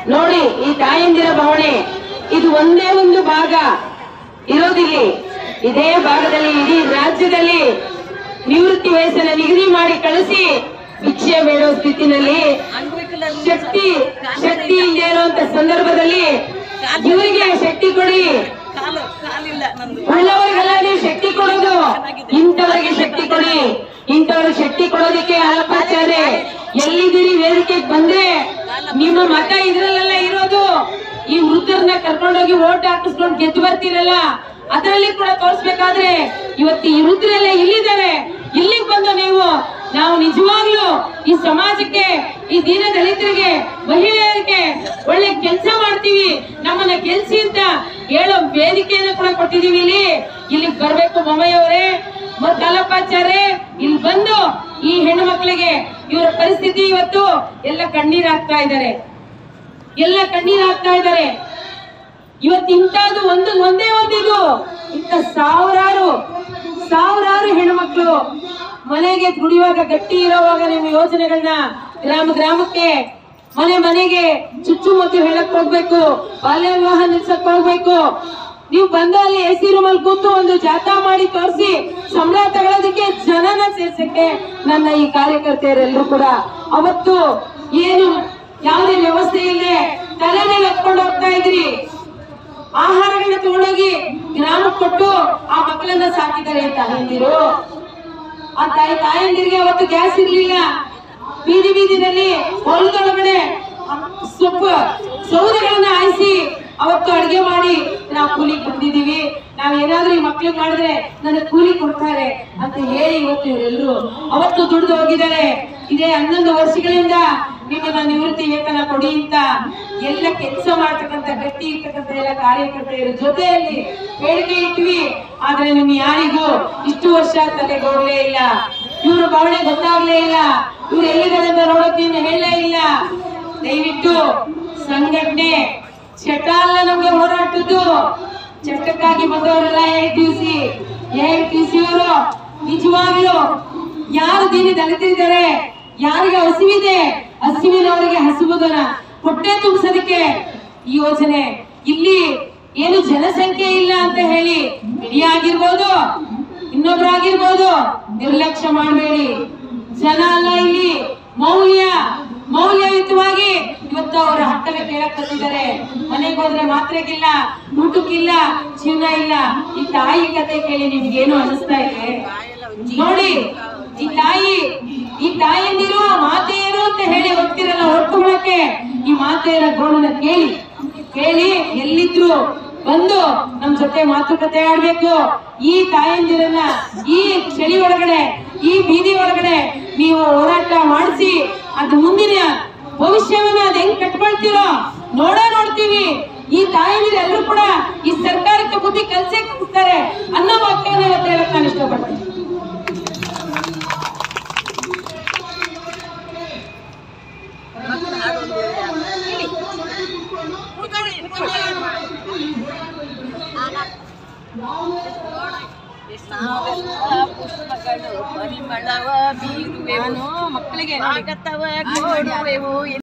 ನೋಡಿ ಈ ತಾಯಂದಿರ ಭಾವನೆ ಇದು ಒಂದೇ ಒಂದು ಭಾಗ ಇರೋದಿಲ್ಲಿ ಇದೇ ಭಾಗದಲ್ಲಿ ಇಡೀ ರಾಜ್ಯದಲ್ಲಿ ನಿವೃತ್ತಿ ವಯಸ್ಸನ್ನ ನಿಗದಿ ಮಾಡಿ ಕಳಿಸಿ ಭಿಕ್ಷೆ ಬೇಡೋ ಸ್ಥಿತಿನಲ್ಲಿ ಶಕ್ತಿ ಶಕ್ತಿ ಇಲ್ಲದೆ ಇರುವಂತ ಸಂದರ್ಭದಲ್ಲಿ ಇವರಿಗೆ ಶಕ್ತಿ ಕೊಡಿ ಕಾಲು ಕಾಲಿಲ್ಲ ನಂದು ಉಳ್ಳವರಿಗೆಲ್ಲ ನೀವು ಶಕ್ತಿ ಕೊಡೋದು ಇಂಥವರಿಗೆ ಶಕ್ತಿ ಕೊಡಿ ಇಂಥವ್ರಿಗೆ ಶಕ್ತಿ ಕೊಡೋದಕ್ಕೆ ಅಲ್ಲಪ್ಪಾಚಾರ್ಯ ಎಲ್ಲಿದ್ದೀರಿ ವೇದಿಕೆಗೆ ಬಂದ್ರೆ ನಿಮ್ಮ ಮತ ಇದ್ರಲ್ಲೆಲ್ಲ ಇರೋದು ಈ ವೃದ್ಧರನ್ನ ಕರ್ಕೊಂಡೋಗಿ ಓಟ್ ಹಾಕಿಸ್ಕೊಂಡು ಗೆದ್ದು ಬರ್ತೀರಲ್ಲ ಅದರಲ್ಲಿ ಕೂಡ ತೋರಿಸ್ಬೇಕಾದ್ರೆ ಇವತ್ತು ಈ ವೃದ್ಧರೆಲ್ಲ ಇಲ್ಲಿದ್ದಾರೆ ಇಲ್ಲಿಗೆ ಬಂದು ನೀವು ನಾವು ನಿಜವಾಗ್ಲೂ ಈ ಸಮಾಜಕ್ಕೆ ಈ ದೀನ ದಲಿತರಿಗೆ ಮಹಿಳೆಯರಿಗೆ ಒಳ್ಳೆ ಕೆಲಸ ಮಾಡ್ತೀವಿ ನಮ್ಮನ್ನ ಗೆಲ್ಸಿ ಅಂತ ಹೇಳೋ ವೇದಿಕೆಯನ್ನು ಕೂಡ ಕೊಟ್ಟಿದೀವಿ ಇಲ್ಲಿ ಇಲ್ಲಿಗೆ ಬರ್ಬೇಕು ಬೊಮ್ಮೆಯವರೇ ಮತ್ತು ಅಲ್ಲಪ್ಪಾಚಾರ್ಯ ಇಲ್ಲಿ ಬಂದು ಈ ಹೆಣ್ಣು ಮಕ್ಕಳಿಗೆ ಇವರ ಪರಿಸ್ಥಿತಿ ಇವತ್ತು ಎಲ್ಲ ಕಣ್ಣೀರ್ ಹಾಕ್ತಾ ಇದ್ದಾರೆ ಎಲ್ಲ ಕಣ್ಣೀರ್ ಹಾಕ್ತಾ ಇದ್ದಾರೆ ಇವತ್ತು ಇಂಥದ್ದು ಒಂದು ಒಂದೇ ಒಂದಿದು ಇಂಥ ಸಾವಿರಾರು ಸಾವಿರಾರು ಹೆಣ್ಮಕ್ಳು ಮನೆಗೆ ದುಡಿಯುವಾಗ ಗಟ್ಟಿ ಇರೋವಾಗ ನಿಮ್ಮ ಯೋಜನೆಗಳನ್ನ ಗ್ರಾಮ ಗ್ರಾಮಕ್ಕೆ ಮನೆ ಮನೆಗೆ ಚುಚ್ಚುಮದ್ದು ಹೇಳಕ್ ಹೋಗ್ಬೇಕು ಬಾಲ್ಯ ವಿವಾಹ ನಿಲ್ಸಕ್ ಹೋಗ್ಬೇಕು ನೀವು ಬಂದು ಅಲ್ಲಿ ಎ ಸಿ ರೂಮಲ್ಲಿ ಕೂತು ಒಂದು ಜಾಥಾ ಮಾಡಿ ತೋರಿಸಿ ಸಂಬಳ ತಗೊಳ್ಳೋದಕ್ಕೆ ಜನನ ಸೇರ್ಸಕ್ಕೆ ನನ್ನ ಈ ಕಾರ್ಯಕರ್ತೆಯರೆಲ್ಲರೂ ಕೂಡ ಅವತ್ತು ಏನು ಯಾವುದೇ ವ್ಯವಸ್ಥೆ ಇಲ್ಲದೆ ತಲೆ ಮೇಲೆ ಹೊತ್ಕೊಂಡು ಹೋಗ್ತಾ ಇದ್ರಿ ಆಹಾರಗಳನ್ನ ತಗೊಂಡೋಗಿ ಗ್ರಾಮಕ್ಕೆ ಕೊಟ್ಟು ಆ ಮಕ್ಕಳನ್ನ ಸಾಕಿದ್ದಾರೆ ತಾಯಂದಿರು ಆ ತಾಯಿ ತಾಯಂದಿರಿಗೆ ಅವತ್ತು ಗ್ಯಾಸ್ ಇರ್ಲಿಲ್ಲ ಬೀದಿ ಬೀದಿನಲ್ಲಿ ಹೊಲದೊಳಗಡೆ ಸೊಪ್ಪು ಸೌದೆಗಳನ್ನ ಹಾಯಿಸಿ ಅವತ್ತು ಅಡಿಗೆ ಮಾಡಿ ನಾವು ಕೂಲಿ ಬಂದಿದೀವಿ ನಾವ್ ಏನಾದ್ರೂ ಈ ಮಕ್ಳಿಗೆ ಮಾಡಿದ್ರೆ ನನಗೆ ಕೂಲಿ ಕೊಡ್ತಾರೆ ಅಂತ ಹೇಳಿ ಇವತ್ತು ಇವರೆಲ್ಲರೂ ಅವತ್ತು ದುಡ್ದು ಹೋಗಿದ್ದಾರೆ ಇದೇ ಹನ್ನೊಂದು ವರ್ಷಗಳಿಂದ ನಿಮ್ಮನ್ನ ನಿವೃತ್ತಿ ವೇತನ ಕೊಡಿ ಅಂತ ಎಲ್ಲ ಕೆಲಸ ಮಾಡ್ತಕ್ಕಂಥ ಗಟ್ಟಿ ಇರ್ತಕ್ಕಂಥ ಎಲ್ಲ ಕಾರ್ಯಕರ್ತೆಯರ ಜೊತೆಯಲ್ಲಿ ಬೇಡಿಕೆ ಇಟ್ವಿ ಆದ್ರೆ ನಿಮ್ ಯಾರಿಗೂ ಇಷ್ಟು ವರ್ಷ ತಲೆಗೆ ಹೋಗ್ಲೇ ಇಲ್ಲ ಇವ್ರ ಭಾವನೆ ಗೊತ್ತಾಗ್ಲೇ ಇಲ್ಲ ಇವ್ರು ಎಲ್ಲಿದ್ದಾರೆ ಅಂತ ನೋಡೋಕೆ ಹೇಳಲೇ ಇಲ್ಲ ದಯವಿಟ್ಟು ಸಂಘಟನೆ ಚಟ ಅಲ್ಲ ನಮ್ಗೆ ಹೋರಾಟದ್ದು ಚಟಕ್ಕಾಗಿ ಬಂದವರೆಲ್ಲ A T C A T C ಅವರು ನಿಜವಾಗ್ಲು ಯಾರು ದೀನಿ ದಲಿತರಿದ್ದಾರೆ ಯಾರಿಗೆ ಹಸಿವಿದೆ ಹಸಿವಿನವರಿಗೆ ಹಸಿವುದನ ಹೊಟ್ಟೆ ತುಂಬಿಸೋದಕ್ಕೆ ಈ ಯೋಜನೆ ಇಲ್ಲಿ ಏನು ಜನಸಂಖ್ಯೆ ಇಲ್ಲ ಅಂತ ಹೇಳಿ ಮಿಡಿಯಾ ಆಗಿರ್ಬೋದು ಇನ್ನೊಬ್ರಾಗಿರ್ಬೋದು ನಿರ್ಲಕ್ಷ್ಯ ಮಾಡಬೇಡಿ ಜನ ಅಲ್ಲ ಇಲ್ಲಿ ಮೌಲ್ಯ ಮೌಲ್ಯಯುತವಾಗಿ ಇವತ್ತು ಅವರ ಹಕ್ಕನ್ನ ಕೇಳಕ್ ಬಂದಿದ್ದಾರೆ ಮನೆಗೆ ಹೋದ್ರೆ ಮಾತ್ರೆಗಿಲ್ಲ ಊಟಕ್ಕಿಲ್ಲ ಜೀವನ ಇಲ್ಲ ಈ ತಾಯಿ ಕತೆ ಕೇಳಿ ನಿಮ್ಗೇನು ಅನಿಸ್ತಾ ಇದೆ ನೋಡಿ ಈ ತಾಯಿ ಈ ತಾಯಂದಿರು ಮಾತೆಯರು ಅಂತ ಹೇಳಿ ಹೋಗ್ತಿರಲ್ಲ ಹೊಡ್ಕೊಳ್ಳಕ್ಕೆ ಈ ಮಾತೆಯರ ಗೋಣನ ಕೇಳಿ ಕೇಳಿ ಎಲ್ಲಿದ್ರು ಬಂದು ನಮ್ ಜೊತೆ ಮಾತುಕತೆ ಆಡ್ಬೇಕು ಈ ತಾಯಂದಿರನ್ನ ಈ ಚಳಿ ಒಳಗಡೆ ಈ ಬೀದಿ ಒಳಗಡೆ ನೀವು ಹೋರಾಟ ಮಾಡಿಸಿ ಅದು ಮುಂದಿನ ಭವಿಷ್ಯವನ್ನ ಅದ್ ಹೆಂಗ್ ಕಟ್ಕೊಳ್ತೀರೋ ನೋಡ ನೋಡ್ತೀವಿ ಈ ತಾಯಂದಿರು ಎಲ್ಲರೂ ಕೂಡ ಈ ಸರ್ಕಾರಕ್ಕೆ ಬುದ್ಧಿ ಕಲ್ಸೇ ಕಲಿಸ್ತಾರೆ ಅನ್ನೋ ವಾಕ್ಯವನ್ನ ಇವತ್ತು ಹೇಳಕ್ ನಾನು ಇಷ್ಟಪಡ್ತೀನಿ ಪುಷ್ಪಗಳು ಪರಿಮಳವ ಬೀರುವೆವು ಮಕ್ಕಳಿಗೆ ಸ್ವಾಗತವ ಕೋರುವೆವು